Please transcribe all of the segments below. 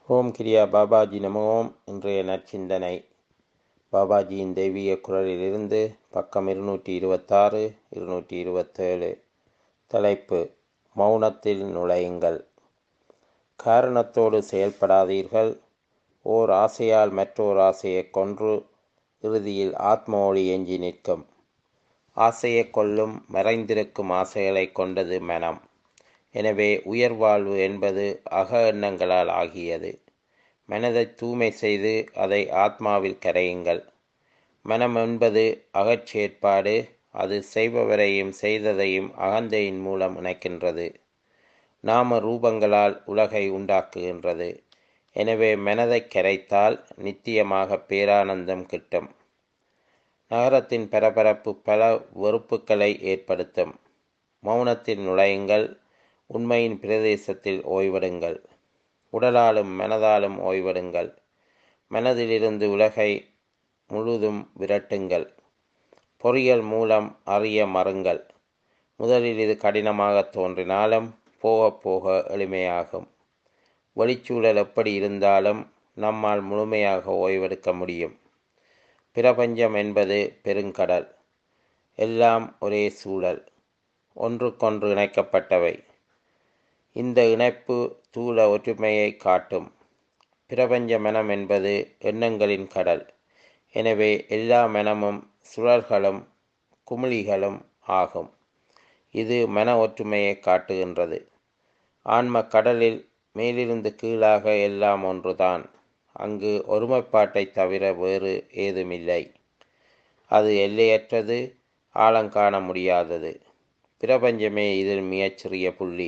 ஓம் கிரியா பாபாஜி நமோ ஓம் இன்றைய நற்சிந்தனை பாபாஜியின் தெய்வீக குரலிலிருந்து பக்கம் இருநூற்றி இருபத்தாறு இருநூற்றி இருபத்தேழு தலைப்பு மௌனத்தில் நுழையுங்கள் காரணத்தோடு செயல்படாதீர்கள் ஓர் ஆசையால் மற்றோர் ஆசையை கொன்று இறுதியில் ஆத்ம ஒளி எஞ்சி நிற்கும் ஆசையை கொள்ளும் மறைந்திருக்கும் ஆசைகளை கொண்டது மனம் எனவே உயர்வாழ்வு என்பது அக எண்ணங்களால் ஆகியது மனதை தூய்மை செய்து அதை ஆத்மாவில் கரையுங்கள் மனம் என்பது அகச்சேற்பாடு அது செய்பவரையும் செய்ததையும் அகந்தையின் மூலம் இணைக்கின்றது நாம ரூபங்களால் உலகை உண்டாக்குகின்றது எனவே மனதை கரைத்தால் நித்தியமாக பேரானந்தம் கிட்டும் நகரத்தின் பரபரப்பு பல வெறுப்புகளை ஏற்படுத்தும் மௌனத்தில் நுழையுங்கள் உண்மையின் பிரதேசத்தில் ஓய்வெடுங்கள் உடலாலும் மனதாலும் ஓய்வெடுங்கள் மனதிலிருந்து உலகை முழுதும் விரட்டுங்கள் பொறியியல் மூலம் அறிய மறுங்கள் முதலில் இது கடினமாக தோன்றினாலும் போக போக எளிமையாகும் வெளிச்சூழல் எப்படி இருந்தாலும் நம்மால் முழுமையாக ஓய்வெடுக்க முடியும் பிரபஞ்சம் என்பது பெருங்கடல் எல்லாம் ஒரே சூழல் ஒன்றுக்கொன்று இணைக்கப்பட்டவை இந்த இணைப்பு தூள ஒற்றுமையை காட்டும் பிரபஞ்ச மனம் என்பது எண்ணங்களின் கடல் எனவே எல்லா மனமும் சுழல்களும் குமிழிகளும் ஆகும் இது மன ஒற்றுமையை காட்டுகின்றது ஆன்ம கடலில் மேலிருந்து கீழாக எல்லாம் ஒன்றுதான் அங்கு ஒருமைப்பாட்டை தவிர வேறு ஏதுமில்லை அது எல்லையற்றது ஆழங்காண முடியாதது பிரபஞ்சமே இதில் மிகச்சிறிய புள்ளி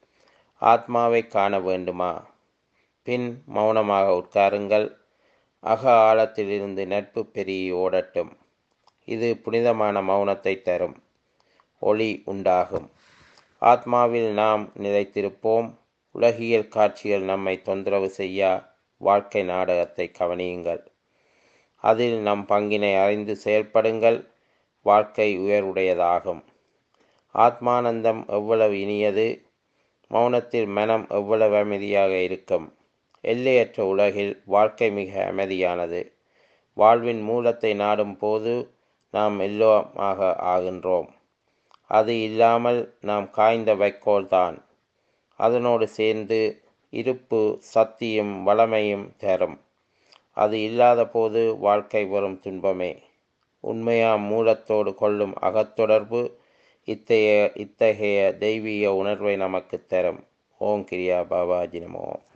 ஆத்மாவை காண வேண்டுமா பின் மௌனமாக உட்காருங்கள் அக ஆழத்திலிருந்து நட்பு பெருகி ஓடட்டும் இது புனிதமான மௌனத்தை தரும் ஒளி உண்டாகும் ஆத்மாவில் நாம் நிலைத்திருப்போம் உலகியல் காட்சிகள் நம்மை தொந்தரவு செய்ய வாழ்க்கை நாடகத்தை கவனியுங்கள் அதில் நம் பங்கினை அறிந்து செயல்படுங்கள் வாழ்க்கை உயர்வுடையதாகும் ஆத்மானந்தம் எவ்வளவு இனியது மௌனத்தில் மனம் எவ்வளவு அமைதியாக இருக்கும் எல்லையற்ற உலகில் வாழ்க்கை மிக அமைதியானது வாழ்வின் மூலத்தை நாடும் போது நாம் எல்லோமாக ஆகின்றோம் அது இல்லாமல் நாம் காய்ந்த வைக்கோல் தான் அதனோடு சேர்ந்து இருப்பு சக்தியும் வளமையும் தரும் அது இல்லாத போது வாழ்க்கை வரும் துன்பமே உண்மையாம் மூலத்தோடு கொள்ளும் அகத்தொடர்பு இத்தகைய இத்தகைய தெய்வீக உணர்வை நமக்கு தரும் ஓம் கிரியா பாபாஜி நமோ